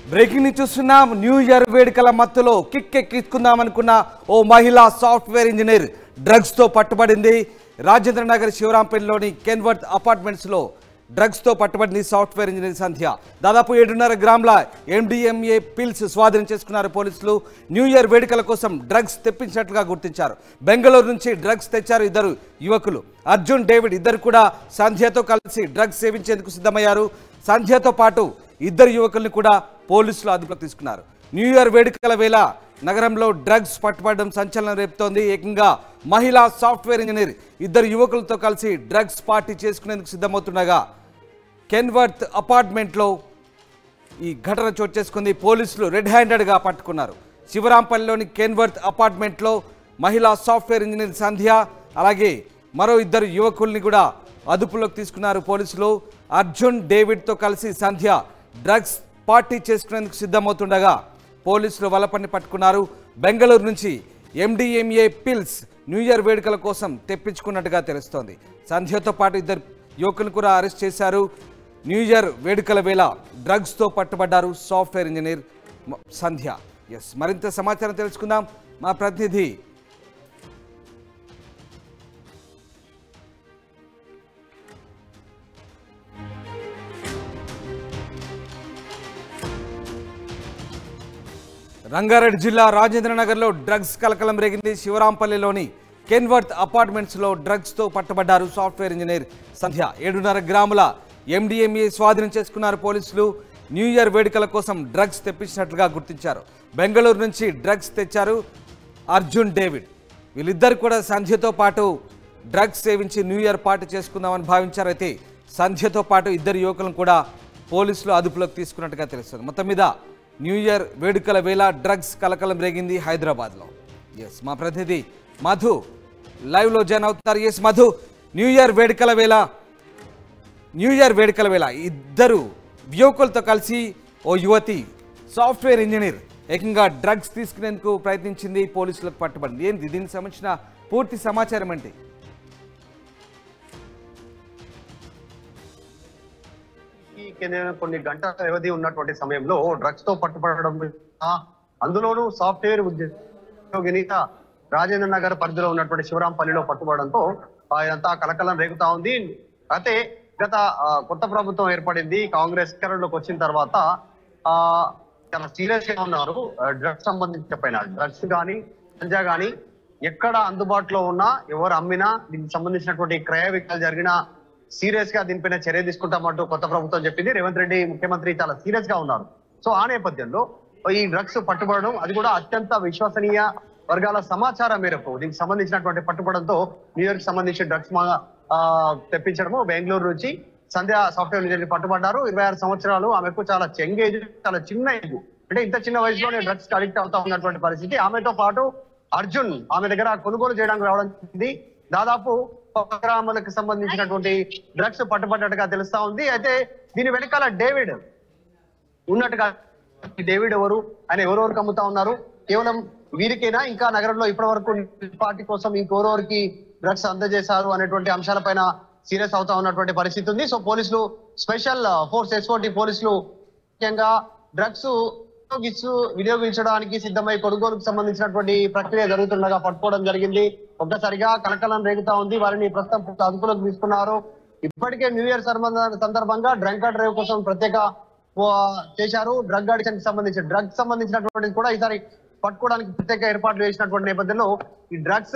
breaking ని చూస్తున్నాం new year వేడుకల మత్తులో కిక్ ఎక్కించుకుందాం అనుకున్న ఓ మహిళా సాఫ్ట్వేర్ ఇంజనీర్ డ్రగ్స్ తో పట్టుబడింది రాజేంద్ర నగర్ శివరాంపల్లిలోని కెన్వర్త్ అపార్ట్మెంట్స్ లో డ్రగ్స్ తో పట్టుబడింది సాఫ్ట్వేర్ ఇంజనీర్ సంధ్య దాదాపు ఏడున్నర గ్రాముల ఎండిఎంఏ పిల్స్ స్వాధీనం చేసుకున్నారు పోలీసులు న్యూ ఇయర్ వేడుకల కోసం డ్రగ్స్ తెప్పించినట్లుగా గుర్తించారు బెంగళూరు నుంచి డ్రగ్స్ తెచ్చారు ఇద్దరు యువకులు అర్జున్ డేవిడ్ ఇద్దరు కూడా సంధ్యతో కలిసి డ్రగ్స్ సేవించేందుకు సిద్ధమయ్యారు సంధ్యతో పాటు ఇద్దరు యువకుల్ని కూడా పోలీసులు అదుపులోకి తీసుకున్నారు న్యూ ఇయర్ వేడుకల వేళ నగరంలో డ్రగ్స్ పట్టుబడడం సంచలనం రేపుతోంది ఏకంగా మహిళా సాఫ్ట్వేర్ ఇంజనీర్ ఇద్దరు యువకులతో కలిసి డ్రగ్స్ పార్టీ చేసుకునేందుకు సిద్ధమవుతుండగా కెన్వర్త్ అపార్ట్మెంట్లో ఈ ఘటన చోటు చేసుకుంది పోలీసులు రెడ్ హ్యాండెడ్గా పట్టుకున్నారు శివరాంపల్లిలోని కెన్వర్త్ అపార్ట్మెంట్లో మహిళా సాఫ్ట్వేర్ ఇంజనీర్ సంధ్య అలాగే మరో ఇద్దరు యువకుల్ని కూడా అదుపులోకి తీసుకున్నారు పోలీసులు అర్జున్ డేవిడ్తో కలిసి సంధ్య డ్రగ్స్ పార్టీ చేసుకునేందుకు సిద్ధమవుతుండగా పోలీసులు వలపన్ని పట్టుకున్నారు బెంగళూరు నుంచి ఎండిఎంఏ పిల్స్ న్యూ ఇయర్ వేడుకల కోసం తెప్పించుకున్నట్టుగా తెలుస్తోంది సంధ్యతో పాటు ఇద్దరు యువకులను కూడా అరెస్ట్ చేశారు న్యూ ఇయర్ వేడుకల వేళ డ్రగ్స్తో పట్టుబడ్డారు సాఫ్ట్వేర్ ఇంజనీర్ మ- సంధ్య ఎస్ మరింత సమాచారం తెలుసుకుందాం మా ప్రతినిధి రంగారెడ్డి జిల్లా రాజేంద్ర నగర్లో డ్రగ్స్ కలకలం రేగింది శివరాంపల్లిలోని కెన్వర్త్ అపార్ట్మెంట్స్లో డ్రగ్స్తో పట్టబడ్డారు సాఫ్ట్వేర్ ఇంజనీర్ సంధ్య ఏడున్నర గ్రాముల ఎండిఎంఏ స్వాధీనం చేసుకున్నారు పోలీసులు న్యూ ఇయర్ వేడుకల కోసం డ్రగ్స్ తెప్పించినట్లుగా గుర్తించారు బెంగళూరు నుంచి డ్రగ్స్ తెచ్చారు అర్జున్ డేవిడ్ వీళ్ళిద్దరు కూడా సంధ్యతో పాటు డ్రగ్స్ సేవించి న్యూ ఇయర్ పార్టీ చేసుకుందామని భావించారు అయితే సంధ్యతో పాటు ఇద్దరు యువకులను కూడా పోలీసులు అదుపులోకి తీసుకున్నట్టుగా తెలుస్తుంది మొత్తం మీద న్యూ ఇయర్ వేడుకల వేళ డ్రగ్స్ కలకలం రేగింది హైదరాబాద్లో ఎస్ మా ప్రతినిధి మధు లైవ్లో జాయిన్ అవుతున్నారు ఎస్ మధు న్యూ ఇయర్ వేడుకల వేళ న్యూ ఇయర్ వేడుకల వేళ ఇద్దరు యువకులతో కలిసి ఓ యువతి సాఫ్ట్వేర్ ఇంజనీర్ ఏకంగా డ్రగ్స్ తీసుకునేందుకు ప్రయత్నించింది పోలీసులకు పట్టుబడింది ఏంది దీనికి సంబంధించిన పూర్తి సమాచారం ఏంటి ఈ కేంద్రం కొన్ని గంటల వ్యవధి ఉన్నటువంటి సమయంలో డ్రగ్స్ తో పట్టుబడడం ఆ, అందులోనూ సాఫ్ట్వేర్ ఉద్యోగిని రాజేంద్ర నగర్ పరిధిలో ఉన్నటువంటి శివరాంపల్లిలో పట్టుబడడంతో ఆ, ఇదంతా కలకలం రేగుతా ఉంది అయితే గత ఆ, కొత్త ప్రభుత్వం ఏర్పడింది కాంగ్రెస్ అధికారంలోకి వచ్చిన తర్వాత ఆ చాలా సీరియస్ గా ఉన్నారు డ్రగ్స్ సంబంధించిన పైన డ్రగ్స్ కానీ గంజా కానీ ఎక్కడ అందుబాటులో ఉన్నా ఎవరు అమ్మినా దీనికి సంబంధించినటువంటి క్రయ విక్రయాలు జరిగినా సీరియస్ గా దీనిపైన చర్య తీసుకుంటామంటూ కొత్త ప్రభుత్వం చెప్పింది రేవంత్ రెడ్డి ముఖ్యమంత్రి చాలా సీరియస్ గా ఉన్నారు సో ఆ నేపథ్యంలో ఈ డ్రగ్స్ పట్టుబడడం అది కూడా అత్యంత విశ్వసనీయ వర్గాల సమాచారం మేరకు దీనికి సంబంధించినటువంటి పట్టుబడంతో న్యూయార్క్ సంబంధించి డ్రగ్స్ మా ఆ, తెప్పించడము బెంగళూరు నుంచి సంధ్య సాఫ్ట్వేర్ ఇంజనీర్ పట్టుబడ్డారు ఇరవై ఆరు సంవత్సరాలు ఆమెకు చాలా యంగ్ ఏజ్ చాలా చిన్న ఏజ్ అంటే ఇంత చిన్న వయసులోనే డ్రగ్స్ కి అడిక్ట్ అవుతా ఉన్నటువంటి పరిస్థితి ఆమెతో పాటు అర్జున్ ఆమె దగ్గర కొనుగోలు చేయడానికి రావడం జరిగింది దాదాపు పది గ్రాములకు సంబంధించినటువంటి డ్రగ్స్ పట్టుబడ్డట్టుగా తెలుస్తా ఉంది అయితే దీని వెనకాల డేవిడ్ ఉన్నట్టుగా ఈ డేవిడ్ ఎవరు ఆయన ఎవరెవరికి అమ్ముతా ఉన్నారు కేవలం వీరికైనా ఇంకా నగరంలో ఇప్పటి వరకు పార్టీ కోసం ఇంకెవరెవరికి డ్రగ్స్ అందజేశారు అనేటువంటి అంశాలపైన సీరియస్ అవుతా ఉన్నటువంటి పరిస్థితి ఉంది సో పోలీసులు స్పెషల్ ఫోర్స్ ఎస్ఓటి పోలీసులు ముఖ్యంగా డ్రగ్స్ వినియోగిస్తూ వినియోగించడానికి సిద్ధమై కొనుగోలుకు సంబంధించినటువంటి ప్రక్రియ జరుగుతుండగా పట్టుకోవడం జరిగింది ఒక్కసారిగా కలకలం రేగుతా ఉంది వారిని ప్రస్తుతం అదుపులోకి తీసుకున్నారు ఇప్పటికే న్యూ ఇయర్ సంబంధ- సందర్భంగా డ్రంక్ అండ్ డ్రైవ్ కోసం ప్రత్యేక ఓ, చేశారు డ్రగ్ అడిక్షన్ కి సంబంధించి డ్రగ్స్ సంబంధించినటువంటి కూడా ఈసారి పట్టుకోవడానికి ప్రత్యేక ఏర్పాట్లు చేసినటువంటి నేపథ్యంలో ఈ డ్రగ్స్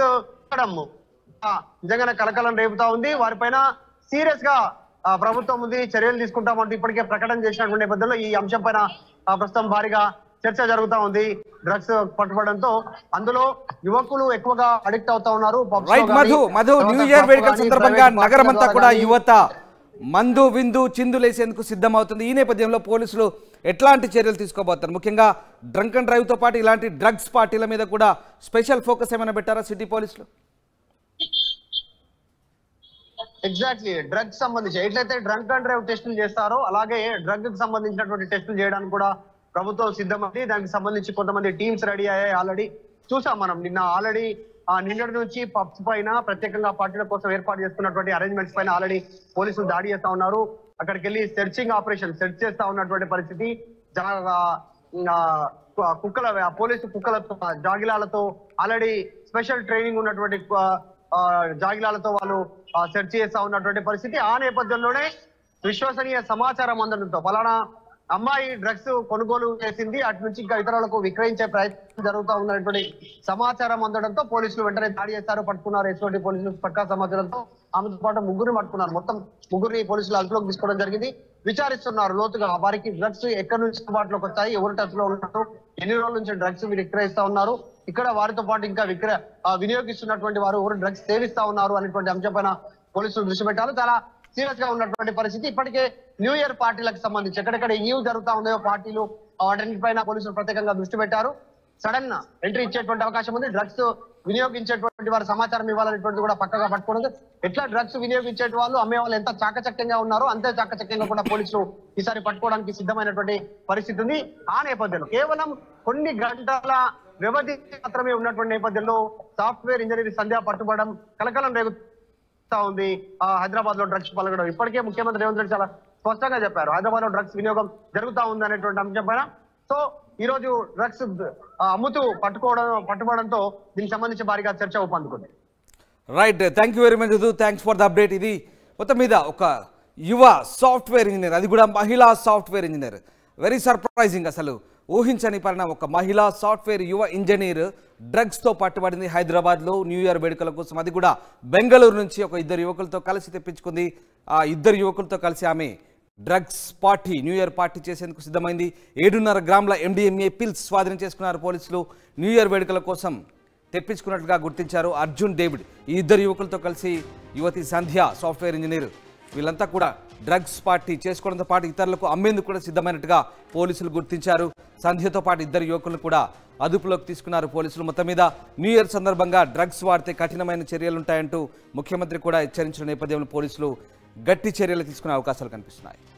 నిజంగానే కలకలం రేపుతా ఉంది వారిపైన సీరియస్ గా ఆ, ప్రభుత్వం ఉంది చర్యలు తీసుకుంటామంటూ ఇప్పటికే ప్రకటన చేసినటువంటి నేపథ్యంలో ఈ అంశం పైన ఆ, ప్రస్తుతం భారీగా చర్చ జరుగుతా ఉంది డ్రగ్స్ పట్టుబడంతో అందులో యువకులు ఎక్కువగా అడిక్ట్ అవుతా ఉన్నారు Pubs లో రైట్ గానీ, మధు మధు తర్వాత న్యూ ఇయర్ pub వేడుకల గానీ, సందర్భంగా private నగరమంతా parties కూడా గానీ, యువత మందు విందు చిందులేసేందుకు సిద్ధమవుతుంది ఈ నేపథ్యంలో పోలీసులు ఎట్లాంటి చర్యలు తీసుకోబోతారు ముఖ్యంగా డ్రంక్ అండ్ డ్రైవ్ తో పాటు ఇలాంటి డ్రగ్స్ పార్టీల మీద కూడా స్పెషల్ ఫోకస్ ఏమైనా పెట్టారా సిటీ పోలీసులు ఎగ్జాక్ట్లీ డ్రగ్స్ సంబంధించి ఎట్లయితే డ్రంక్ అండ్ డ్రైవ్ టెస్టులు చేస్తారో అలాగే డ్రగ్ కి సంబంధించినటువంటి టెస్టులు చేయడానికి కూడా ప్రభుత్వం సిద్ధమైంది దానికి సంబంధించి కొంతమంది టీమ్స్ రెడీ అయ్యాయి ఆల్రెడీ చూసాం మనం నిన్న ఆల్రెడీ నిన్నటి నుంచి పబ్స్ పైన ప్రత్యేకంగా పార్టీల కోసం ఏర్పాటు చేస్తున్నటువంటి అరేంజ్మెంట్స్ పైన ఆల్రెడీ పోలీసులు దాడి చేస్తా ఉన్నారు అక్కడికి వెళ్ళి సెర్చింగ్ ఆపరేషన్ సెర్చ్ చేస్తా ఉన్నటువంటి పరిస్థితి జా- ఆ, కు- కుక్కల ఆ, పోలీసు కుక్కల జాగిలాలతో ఆల్రెడీ స్పెషల్ ట్రైనింగ్ ఉన్నటువంటి ఆ, ఆ, జాగిలాలతో వాళ్ళు సెర్చ్ చేస్తా ఉన్నటువంటి పరిస్థితి ఆ నేపథ్యంలోనే విశ్వసనీయ సమాచారం అందడంతో ఫలానా అమ్మాయి డ్రగ్స్ కొనుగోలు చేసింది అటు నుంచి ఇంకా ఇతరులకు విక్రయించే ప్రయత్నం జరుగుతూ ఉన్నటువంటి సమాచారం అందడంతో పోలీసులు వెంటనే దాడి చేశారు పట్టుకున్నారు ఎటువంటి పోలీసులు పక్కా సమాచారంతో ఆమెతో పాటు ముగ్గురిని పట్టుకున్నారు మొత్తం ముగ్గురిని పోలీసులు అదుపులోకి తీసుకోవడం జరిగింది విచారిస్తున్నారు లోతుగా వారికి డ్రగ్స్ ఎక్కడి నుంచి అందుబాటులోకి వచ్చాయి ఎవరు టచ్ లో ఉన్నారు ఎన్ని రోజుల నుంచి డ్రగ్స్ విక్రయిస్తా ఉన్నారు ఇక్కడ వారితో పాటు ఇంకా విక్ర ఆ, వినియోగిస్తున్నటువంటి వారు ఎవరు డ్రగ్స్ సేవిస్తా ఉన్నారు అనేటువంటి అంశం పైన పోలీసులు దృష్టి పెట్టారు చాలా సీరియస్ గా ఉన్నటువంటి పరిస్థితి ఇప్పటికే న్యూ ఇయర్ పార్టీలకు సంబంధించి ఎక్కడెక్కడ ఏం జరుగుతా ఉన్నాయో పార్టీలు వాటిపైన పోలీసులు ప్రత్యేకంగా దృష్టి పెట్టారు సడన్ ఎంట్రీ ఇచ్చేటువంటి అవకాశం ఉంది డ్రగ్స్ వినియోగించేటువంటి వారు సమాచారం ఇవ్వాలనేటువంటి కూడా పక్కగా పట్టుకున్నది ఎట్లా డ్రగ్స్ వినియోగించే వాళ్ళు అమ్మే వాళ్ళు ఎంత చాకచక్యంగా ఉన్నారో అంతే చాకచక్యంగా కూడా పోలీసులు ఈసారి పట్టుకోవడానికి సిద్ధమైనటువంటి పరిస్థితి ఉంది ఆ నేపథ్యంలో కేవలం కొన్ని గంటల వ్యవధి మాత్రమే ఉన్నటువంటి నేపథ్యంలో సాఫ్ట్వేర్ ఇంజనీరింగ్ సంధ్య పట్టుబడడం కలకలం రేగుతా ఉంది ఆ హైదరాబాద్ లో డ్రగ్స్ పలకడం ఇప్పటికే ముఖ్యమంత్రి రేవంత్ రెడ్డి చాలా స్పష్టంగా చెప్పారు హైదరాబాద్ లో డ్రగ్స్ వినియోగం జరుగుతా ఉంది అనేటువంటి అంశం పైన సో ఈ రోజు డ్రగ్స్ అమ్ముతూ పట్టుకోవడం పట్టుబడంతో దీనికి సంబంధించి భారీగా చర్చ ఊపందుకుంది right thank you very much thanks for the update ఇది మొత్తం మీద ఒక యువ సాఫ్ట్వేర్ ఇంజనీర్ అది కూడా మహిళా సాఫ్ట్వేర్ ఇంజనీర్ వెరీ సర్ప్రైజింగ్ అసలు ఊహించని పరిణామం ఒక మహిళా సాఫ్ట్వేర్ యువ ఇంజనీర్ డ్రగ్స్తో పట్టుబడింది హైదరాబాద్లో న్యూ ఇయర్ వేడుకల కోసం అది కూడా బెంగళూరు నుంచి ఒక ఇద్దరు యువకులతో కలిసి తెప్పించుకుంది ఆ ఇద్దరు యువకులతో కలిసి ఆమె drugs party new year party చేసేందుకు సిద్ధమైంది ఏడున్నర గ్రాముల ఎండిఎంఏ పిల్స్ స్వాధీనం చేసుకున్నారు పోలీసులు న్యూ ఇయర్ వేడుకల కోసం తెప్పించుకున్నట్లుగా గుర్తించారు అర్జున్ డేవిడ్ ఈ ఇద్దరు యువకులతో కలిసి యువతి సంధ్య సాఫ్ట్వేర్ ఇంజనీర్ వీళ్ళంతా కూడా డ్రగ్స్ పార్టీ చేసుకోవడంతో పాటు ఇతరులకు అమ్మేందుకు కూడా సిద్ధమైనట్టుగా పోలీసులు గుర్తించారు సంధ్యతో పాటు ఇద్దరు యువకులను కూడా అదుపులోకి తీసుకున్నారు పోలీసులు మొత్తం మీద న్యూ ఇయర్ సందర్భంగా డ్రగ్స్ వాడితే కఠినమైన చర్యలుంటాయంటూ ముఖ్యమంత్రి కూడా హెచ్చరించిన నేపథ్యంలో పోలీసులు గట్టి చర్యలు తీసుకునే అవకాశాలు కనిపిస్తున్నాయి